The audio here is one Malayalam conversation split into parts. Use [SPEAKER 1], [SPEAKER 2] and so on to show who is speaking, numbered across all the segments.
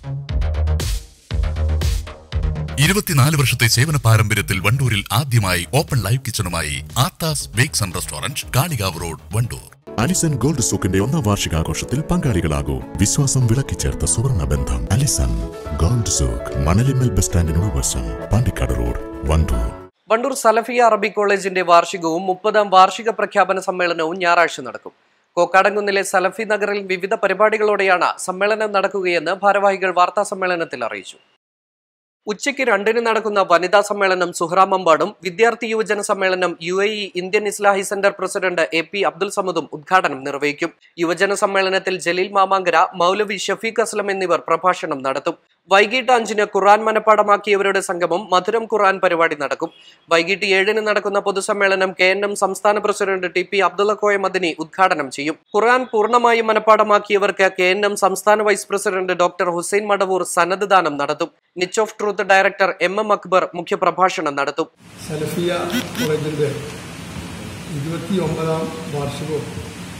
[SPEAKER 1] ഇരുപത്തിനാല് വർഷത്തെ സേവന പാരമ്പര്യത്തിൽ വണ്ടൂരിൽ ആദ്യമായി ഓപ്പൺ ലൈവ് കിച്ചണുമായി ആത്താസ് വേക്സ് and restaurant Kalikavu road Vandoor
[SPEAKER 2] Alison gold souk ഒന്നാം വാർഷികാഘോഷത്തിൽ പങ്കാളികളാകൂ വിശ്വാസം വിളക്കിച്ചേർത്ത സുവർണ ബന്ധം Alison gold souk Manalimal bus സ്റ്റാൻഡിനോട് വശം പാണ്ടിക്കാട് റോഡ് വണ്ടൂർ
[SPEAKER 3] വണ്ടൂർ സലഫിയ അറബി കോളേജിന്റെ വാർഷികവും മുപ്പതാം വാർഷിക പ്രഖ്യാപന സമ്മേളനവും ഞായറാഴ്ച നടക്കും കോക്കാടംകുന്നിലെ സലഫി നഗറിൽ വിവിധ പരിപാടികളോടെയാണ് സമ്മേളനം നടക്കുകയെന്ന് ഭാരവാഹികൾ വാർത്താ സമ്മേളനത്തിൽ അറിയിച്ചു ഉച്ചയ്ക്ക് രണ്ടിന് നടക്കുന്ന വനിതാ സമ്മേളനം സുഹ്റാമമ്പാടും വിദ്യാർത്ഥി യുവജന സമ്മേളനം U A E Indian Islahi centre president A P Abdul സമദും ഉദ്ഘാടനം നിർവഹിക്കും യുവജന സമ്മേളനത്തിൽ ജലീൽ മാമാങ്കര മൗലവി ഷഫീഖ് അസ്ലം എന്നിവർ പ്രഭാഷണം നടത്തും വൈകിട്ട് അഞ്ചിന് ഖുർആൻ മനപ്പാടമാക്കിയവരുടെ സംഗമം മധുരം ഖുർആൻ പരിപാടി നടക്കും വൈകിട്ട് ഏഴിന് നടക്കുന്ന പൊതുസമ്മേളനം കെ എൻ എം സംസ്ഥാന president T P Abdulla Koya Madani ഉദ്ഘാടനം ചെയ്യും ഖുർആൻ പൂർണ്ണമായും മനപ്പാടമാക്കിയവർക്ക് കെ എൻ എം സംസ്ഥാന vice president doctor Hussain Madavoor സന്നദ്ധ ദാനം നടത്തും niche of truth director M M Akbar മുഖ്യപ്രഭാഷണം നടത്തും
[SPEAKER 4] സലഫിയ കോളേജിൻ്റെ ഇരുപത്തി ഒമ്പതാം വാർഷികവും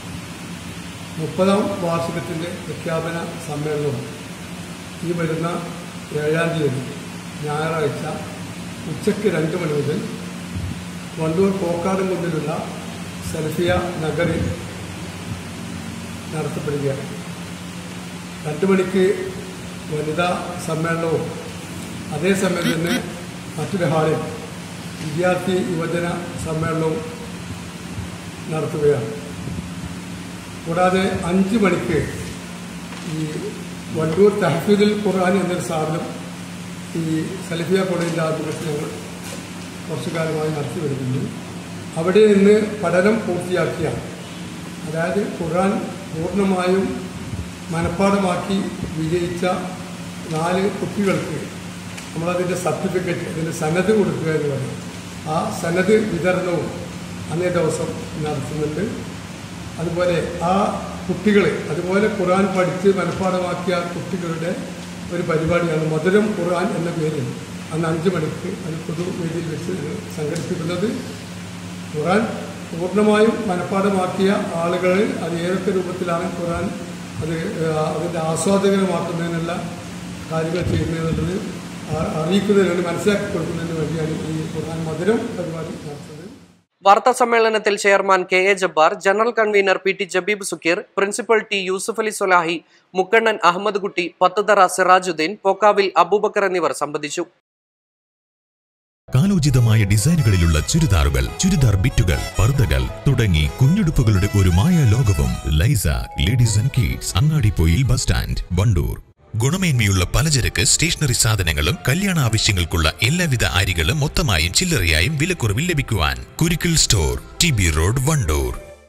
[SPEAKER 4] മുപ്പതാം വാർഷികത്തിൻ്റെ പ്രഖ്യാപന സമ്മേളനവും ഈ വരുന്ന ഏഴാം തീയതി ഞായറാഴ്ച ഉച്ചയ്ക്ക് രണ്ട് മണി മുതൽ വണ്ടൂർ കോക്കാടുംകുന്നിലുള്ള സലഫിയ നഗറിൽ നടത്തപ്പെടുകയാണ് രണ്ട് മണിക്ക് വനിതാ സമ്മേളനവും അതേസമയം തന്നെ മറ്റൊരു ഹാളിൽ വിദ്യാർത്ഥി യുവജന സമ്മേളനവും നടത്തുകയാണ് കൂടാതെ അഞ്ച് മണിക്ക് ഈ വണ്ടൂർ തഹഫീദുൽ ഖുർആൻ എന്നൊരു സ്ഥാപനം ഈ സലഫിയ കോളേജിൻ്റെ ആഭിമുഖ്യത്തിൽ ഞങ്ങൾ കുറച്ചു കാലമായി നടത്തി വരുന്നുണ്ട് അവിടെ നിന്ന് പഠനം പൂർത്തിയാക്കിയ അതായത് ഖുർആൻ പൂർണ്ണമായും മനഃപ്പാടമാക്കി വിജയിച്ച നാല് കുട്ടികൾക്ക് നമ്മളതിൻ്റെ സർട്ടിഫിക്കറ്റ് അതിൻ്റെ സനത് കൊടുക്കുക എന്ന് പറയും ആ സനത് വിതരണവും അന്നേ ദിവസം നടത്തുന്നുണ്ട് അതുപോലെ ആ കുട്ടികൾ അതുപോലെ ഖുർആൻ പഠിച്ച് മനഃപ്പാടമാക്കിയ കുട്ടികളുടെ ഒരു പരിപാടിയാണ് മധുരം ഖുർആൻ എന്ന പേരിൽ അന്ന് അഞ്ച് മണിക്ക് അത് പൊതുവേദിയിൽ വെച്ച് സംഘടിപ്പിക്കുന്നത് ഖുർആൻ പൂർണ്ണമായും മനഃപ്പാടമാക്കിയ ആളുകൾ അത് ഏതൊക്കെ രൂപത്തിലാണ് ഖുർആൻ അത് ആ, അതിൻ്റെ ആസ്വാദകരമാക്കുന്നതിനുള്ള കാര്യങ്ങൾ ചെയ്യുന്നതെന്നുള്ളത് ആ- അറിയിക്കുന്നതിന് വേണ്ടി മനസ്സിലാക്കി കൊടുക്കുന്നതിന് വേണ്ടിയാണ് ഈ ഖുർആൻ മധുരം പരിപാടി നടത്തുന്നത്
[SPEAKER 3] വാർത്താ സമ്മേളനത്തിൽ chairman K A Jabbar general convener P T Jabeeb Sukkeer principal T Yusuf Ali Solahi Mukkannan Ahammed Kutty Pathuthara Sirajuddin പോക്കാവിൽ Abubakar എന്നിവർ സംബന്ധിച്ചു
[SPEAKER 5] കാലോചിതമായ ഡിസൈനുകളിലുള്ള ചുരിദാറുകൾ ചുരിദാർ ബിറ്റുകൾ പർദ്ദകൾ തുടങ്ങി കുഞ്ഞുടുപ്പുകളുടെ ഒരു മായ ലോകവും ലൈസ ladies and kids Angadippoyil bus stand Wandoor ഗുണമേന്മയുള്ള പലചരക്ക് സ്റ്റേഷനറി സാധനങ്ങളും കല്യാണ ആവശ്യങ്ങൾക്കുള്ള എല്ലാവിധ അരികളും മൊത്തമായും ചില്ലറയായും വിലക്കുറവിൽ ലഭിക്കുവാൻ കുരുക്കിൽ store T B road Wandoor